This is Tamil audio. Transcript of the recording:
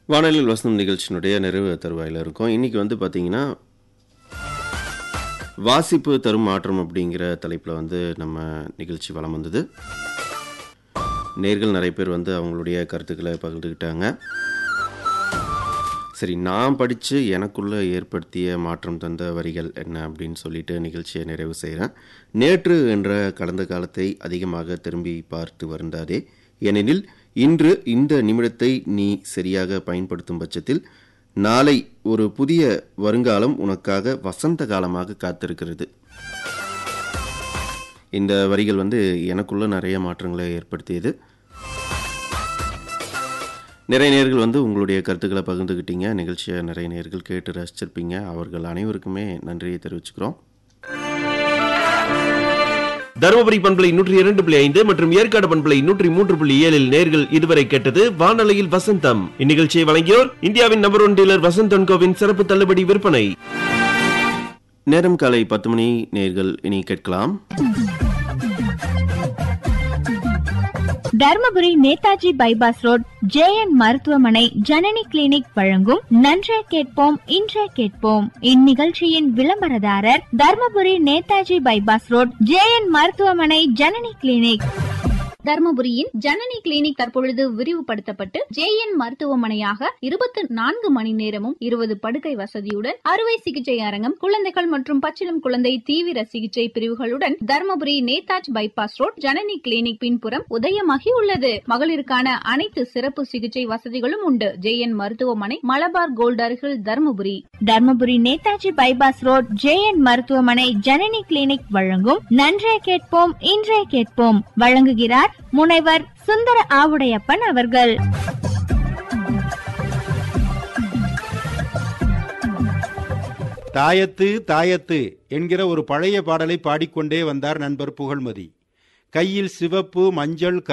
வானொலியில் வசனம் நிகழ்ச்சியினுடைய நிறைவு தருவாயில் இருக்கும் இன்னைக்கு வந்து பார்த்தீங்கன்னா வாசிப்பு தரும் மாற்றம் அப்படிங்கிற தலைப்பில் வந்து நம்ம நிகழ்ச்சி வலம் வந்தது நேர்கள் நிறைய பேர் வந்து அவங்களுடைய கருத்துக்களை பகிர்ந்துக்கிட்டாங்க சரி நான் படித்து எனக்குள்ளே ஏற்படுத்திய மாற்றம் தந்த வரிகள் என்ன அப்படின்னு சொல்லிட்டு நிகழ்ச்சியை நிறைவு செய்கிறேன் நேற்று என்ற கடந்த காலத்தை அதிகமாக திரும்பி பார்த்து வருந்தாதே ஏனெனில் இன்று இந்த நிமிடத்தை நீ சரியாக பயன்படுத்தும் பட்சத்தில் நாளை ஒரு புதிய வருங்காலம் உனக்காக வசந்த காலமாக காத்திருக்கிறது இந்த வரிகள் வந்து எனக்குள்ள நிறைய மாற்றங்களை ஏற்படுத்தியது நிறைய நேர்கள் வந்து உங்களுடைய கருத்துக்களை பகிர்ந்துக்கிட்டீங்க நிகழ்ச்சியை நிறைய நேர்கள் கேட்டு ரசிச்சிருப்பீங்க அவர்கள் அனைவருக்குமே நன்றியை தெரிவிச்சுக்கிறோம் தருமபுரி பண்பலை நூற்றி இரண்டு புள்ளி ஐந்து மற்றும் ஏற்காடு பண்பலை நூற்றி மூன்று புள்ளி ஏழில் நேர்கள் இதுவரை கேட்டது வானொலியில் வசந்தம் இந்நிகழ்ச்சியை வழங்கியோர் இந்தியாவின் நம்பர் ஒன் டீலர் வசந்த் கோவின் சிறப்பு தள்ளுபடி விற்பனை நேரம் காலை பத்து மணி நேர்கள் இனி கேட்கலாம் Dharmapuri Netaji bypass road JN மருத்துவமனை ஜனனி கிளினிக் வழங்கும் நன்றே கேட்போம் இன்றே கேட்போம் இந்நிகழ்ச்சியின் விளம்பரதாரர் Dharmapuri Netaji bypass road JN மருத்துவமனை ஜனனி கிளினிக் தர்மபுரியின் ஜனனி கிளினிக் தற்பொழுது விரிவுபடுத்தப்பட்டு ஜேஎன் மருத்துவமனையாக இருபத்தி நான்கு மணி நேரமும் இருபது படுக்கை வசதியுடன் அறுவை சிகிச்சை அரங்கம் குழந்தைகள் மற்றும் பச்சிளம் குழந்தை தீவிர சிகிச்சை பிரிவுகளுடன் Dharmapuri Netaji bypass road Janani clinic பின்புறம் உதயமாகி உள்ளது மகளிருக்கான அனைத்து சிறப்பு சிகிச்சை வசதிகளும் உண்டு ஜேஎன் மருத்துவமனை மலபார் கோல்ட் அருகில் Dharmapuri Dharmapuri Netaji bypass road JN மருத்துவமனை ஜனனி கிளினிக் வழங்கும் நன்றே கேட்போம் இன்றே கேட்போம் வழங்குகிறார் முனைவர் சுந்தர ஆவுடையப்பன் அவர்கள் தாயத்து தாயத்து என்கிற ஒரு பழைய பாடலை பாடிக்கொண்டே வந்தார் நண்பர் புகழ்மதி கையில் சிவப்பு மஞ்சள்